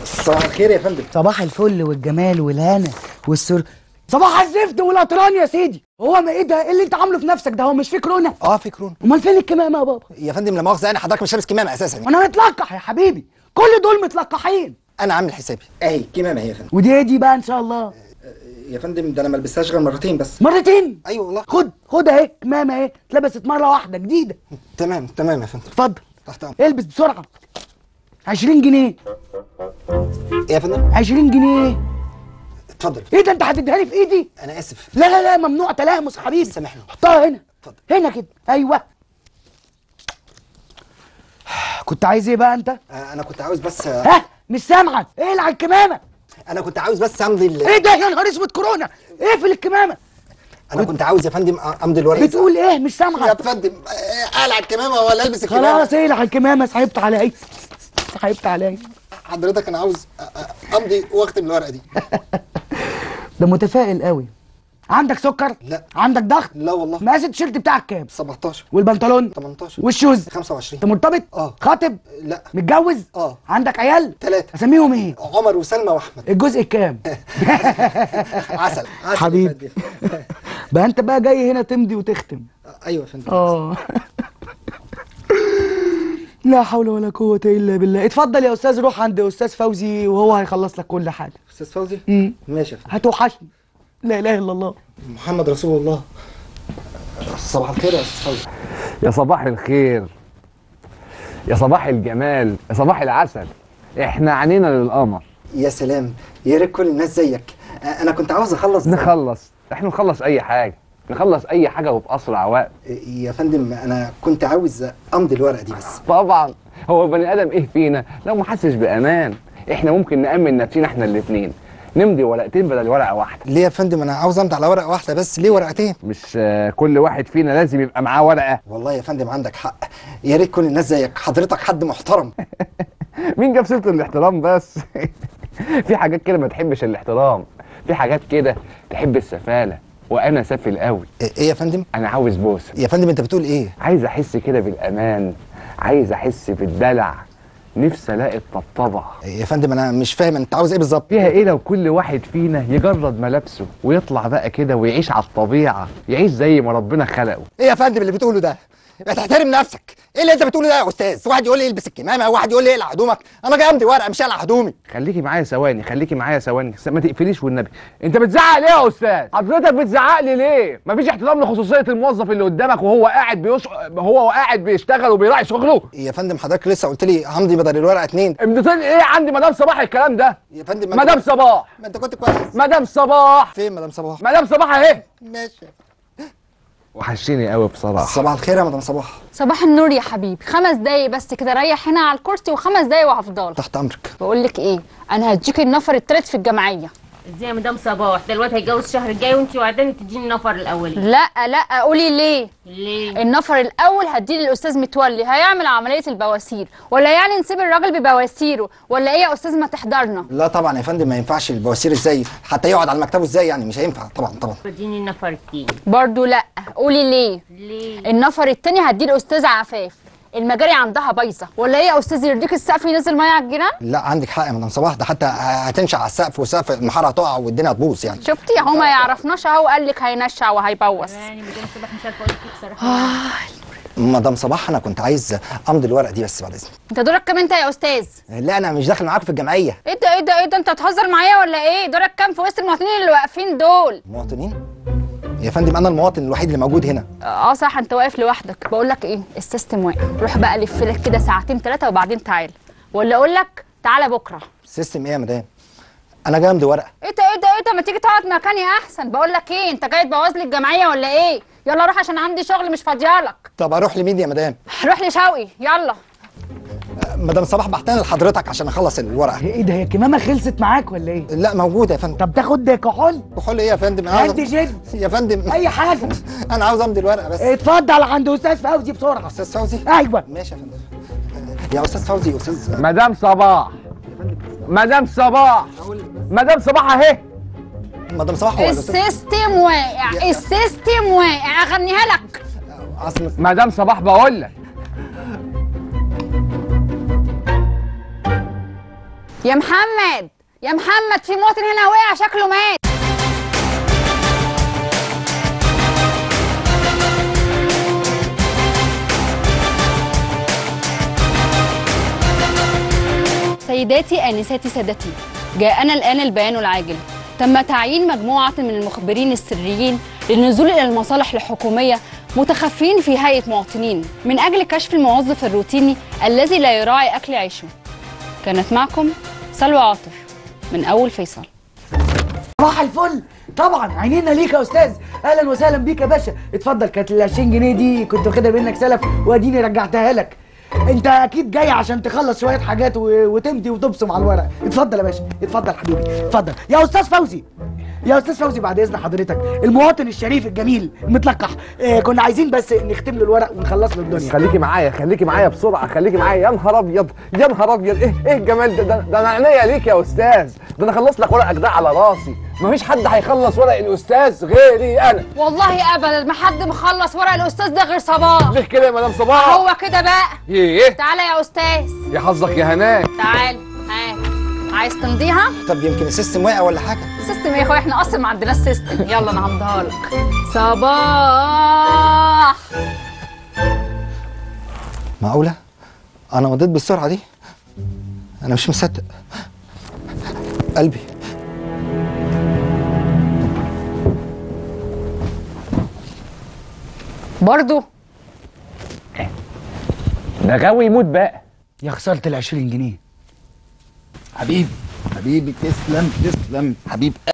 صباح الخير يا فندم صباح الفل والجمال والهنا والسر صباح الزفت والقطران يا سيدي هو ما ايه ده ايه اللي انت عامله في نفسك ده هو مش في كورونا اه في كورونا امال فين الكمامه يا بابا يا فندم لا مؤاخذه يعني حضرتك مش لابس كمامه اساسا يعني. وانا متلقح يا حبيبي كل دول متلقحين انا عامل حسابي اهي كمامه هي يا فندم ودي ايه دي بقى ان شاء الله يا فندم ده انا ما لبستهاش غير مرتين بس مرتين ايوه والله خد خد اهي كمامه اهي اتلبست مره واحده جديده تمام تمام يا فندم اتفضل تحت امرك البس بسرعه 20 جنيه إيه يا فندم 20 جنيه اتفضل ايه ده انت هتديها لي في ايدي انا اسف لا لا لا ممنوع تلامس حبيبي سامحني. حطها هنا اتفضل. هنا كده ايوه كنت عايز ايه بقى انت آه انا كنت عاوز بس آه ها مش سامعك ايه على الكمامه انا كنت عاوز بس امضي ال- ايه ده يا نهار اسود كورونا اقفل الكمامه انا كنت عاوز يا فندم امضي الورقه بتقول ايه مش يا سامعك فندم آه، اقلع الكمامه ولا البس الكمامه خلاص ايه على الكمامه سحبت عليا سحبت عليا حضرتك انا عاوز آه، آه، امضي واختم الورقه دي ده متفائل قوي عندك سكر لا. عندك ضغط لا والله مقاس التيشيرت بتاعك كام 17 والبنطلون 18 والشوز 25 انت مرتبط اه. خاطب لا متجوز اه. عندك عيال ثلاثة اسميهم ايه عمر وسلمى واحمد الجزء الكام عسل عسل حبيبي. بقى انت بقى جاي هنا تمضي وتختم ايوه يا فندم اه لا حول ولا قوة إلا بالله اتفضل يا أستاذ روح عند أستاذ فوزي وهو هيخلص لك كل حاجة استاذ فوزي امم ماشي يا فندم هتوحشني لا إله إلا الله محمد رسول الله صباح الخير يا استاذ فوزي يا صباح الخير يا صباح الجمال يا صباح العسل احنا عنينا للقمر يا سلام يا ريت كل الناس زيك آه، انا كنت عاوز اخلص نخلص احنا نخلص اي حاجه نخلص اي حاجه وفي اسرع وقت يا فندم انا كنت عاوز امضي الورقه دي بس طبعا هو بني ادم ايه فينا لو ما حسش بامان احنا ممكن نامن نفسنا احنا الاثنين نمضي ورقتين بدل ورقه واحده ليه يا فندم انا عاوز امضي على ورقه واحده بس ليه ورقتين مش آه، كل واحد فينا لازم يبقى معاه ورقه والله يا فندم عندك حق يا ريت كل الناس زيك حضرتك حد محترم مين جاب سيره الاحترام بس في حاجات كده ما تحبش الاحترام في حاجات كده تحب السفاله وانا سافل قوي ايه يا فندم انا عاوز بوسه يا فندم انت بتقول ايه عايز احس كده بالامان عايز احس بالدلع نفسي الاقي الطبطبه يا فندم انا مش فاهم انت عاوز ايه بالظبط فيها ايه لو كل واحد فينا يجرد ملابسه ويطلع بقى كده ويعيش على الطبيعه يعيش زي ما ربنا خلقه ايه يا فندم اللي بتقوله ده يبقى تحترم نفسك ايه اللي انت بتقوله ده يا استاذ واحد يقول لي البس الكمامه واحد يقول لي اقلع هدومك انا جاي امضي ورقه مش اقلع هدومي خليكي معايا ثواني خليكي معايا ثواني ما تقفليش والنبي انت بتزعق ليه يا استاذ حضرتك بتزعق لي ليه مفيش احترام لخصوصيه الموظف اللي قدامك وهو قاعد بيش... هو قاعد بيشتغل وبيراعي شغله يا فندم حضرتك لسه قلت لي همضي بدل الورقه اتنين امضتين ايه عندي مدام صباح الكلام ده يا فندم ما مدام انت- صباح ما انت كنت كويس مدام صباح فين مدام صباح مدام صباح اهي ماشي وحشتني قوي بصراحه صباح الخير يا مدام صباح صباح النور يا حبيبي خمس دقايق بس كده ريح هنا على الكرسي وخمس دقايق وهفضل تحت امرك بقول لك ايه انا هديك النفر التالت في الجمعيه ازاي يا مدام صباح ده الواد هيتجوز الشهر الجاي وانت وعداني تديني النفر الاولي لا لا قولي ليه ليه النفر الاول هديه للاستاذ متولي هيعمل عمليه البواسير ولا يعني نسيب الراجل ببواسيره ولا ايه يا استاذ ما تحضرنا لا طبعا يا فندم ما ينفعش البواسير ازاي حتى يقعد على مكتبه ازاي يعني مش هينفع طبعا طبعا اديني النفر التاني برضو لا قولي ليه ليه النفر التاني هديه الاستاذ عفاف المجاري عندها بايظه ولا ايه يا استاذ يرضيك السقف ينزل ميه على الجيران لا عندك حق يا مدام صباح ده حتى هتنشع على السقف وسقف المحاره هتقع والدنيا هتبوظ يعني شفتي اهو ما يعرفناش اهو قال لك هينشع وهيبوظ يعني مدام صباح مش عارفه اقول لك ايه بصراحه مدام صباح انا كنت عايز امضي الورقه دي بس بعد اذنك انت دورك كام انت يا استاذ لا انا مش داخل معاكم في الجمعيه ايه ده ايه ده ايه ده انت بتهزر معايا ولا ايه دورك كام في وسط المواطنين اللي واقفين دول مواطنين يا فندم انا المواطن الوحيد اللي موجود هنا اه صح انت واقف لوحدك بقول لك ايه السيستم واقف روح بقى لف لك كده ساعتين ثلاثه وبعدين تعال ولا اقول لك تعالى بكره سيستم ايه يا مدام انا جاي امضي ورقه ايه ده ايه ده ايه ده ما تيجي تقعد مكاني احسن بقول لك ايه انت جاي تبوظ لي الجمعيه ولا ايه يلا روح عشان عندي شغل مش فاضيالك طب اروح لمين يا مدام روح لشوقي يلا مدام صباح بعتني لحضرتك عشان اخلص الورقه ايه ده هي الكمامه خلصت معاك ولا ايه لا موجوده يا فندم طب تاخد كحول كحول ايه يا فندم أنا عاوز- هدي جد يا فندم اي حاجه انا عاوز امضي الورقه بس اتفضل عند استاذ فوزي بسرعه استاذ فوزي ايوه ماشي يا فندم يا استاذ فوزي يا استاذ مدام صباح مدام صباح مدام صباح اهي مدام صباح هو الأستاذ- السيستم واقع السيستم واقع اغنيها لك اصل مدام صباح بقول لك يا محمد يا محمد في مواطن هنا وقع شكله مات سيداتي آنساتي سادتي جاءنا الآن البيان العاجل تم تعيين مجموعة من المخبرين السريين للنزول إلى المصالح الحكومية متخفين في هيئة مواطنين من أجل كشف الموظف الروتيني الذي لا يراعي أكل عيشه كانت معكم سلوى عاطف من أول فيصل صباح الفل طبعا عينينا ليك يا استاذ اهلا وسهلا بيك يا باشا اتفضل كانت ال 20 جنيه دي كنت واخدها منك سلف واديني رجعتها لك انت اكيد جاي عشان تخلص شويه حاجات و... وتمضي وتبصم على الورق اتفضل يا باشا اتفضل حبيبي اتفضل يا استاذ فوزي يا استاذ فوزي بعد اذن حضرتك المواطن الشريف الجميل المتلقح اه كنا عايزين بس نختم له الورق ونخلص له الدنيا خليكي معايا خليكي معايا بسرعه خليكي معايا يا نهار ابيض يا نهار ابيض ايه ايه الجمال ده ده, ده انا عينيا ليك يا استاذ ده انا خلصت لك ورقك ده على راسي مفيش حد هيخلص ورق الاستاذ غيري انا والله أبدا ما حد مخلص ورق الأستاذ ده غير صباح ليه كده يا مدام صباح هو كده بقى ايه تعالى يا أستاذ يا حظك يا هناء تعال ها عايز تمضيها؟ طب يمكن السيستم وقع ولا حاجه سيستم ايه يا اخويا احنا اصلا ما عندناش سيستم يلا انا همضيها لك صباح معقوله انا مضيت بالسرعه دي انا مش مصدق قلبي برضو ده غاوي يموت بقى يا خساره ال 20 جنيه حبيبي حبيبي تسلم تسلم حبيب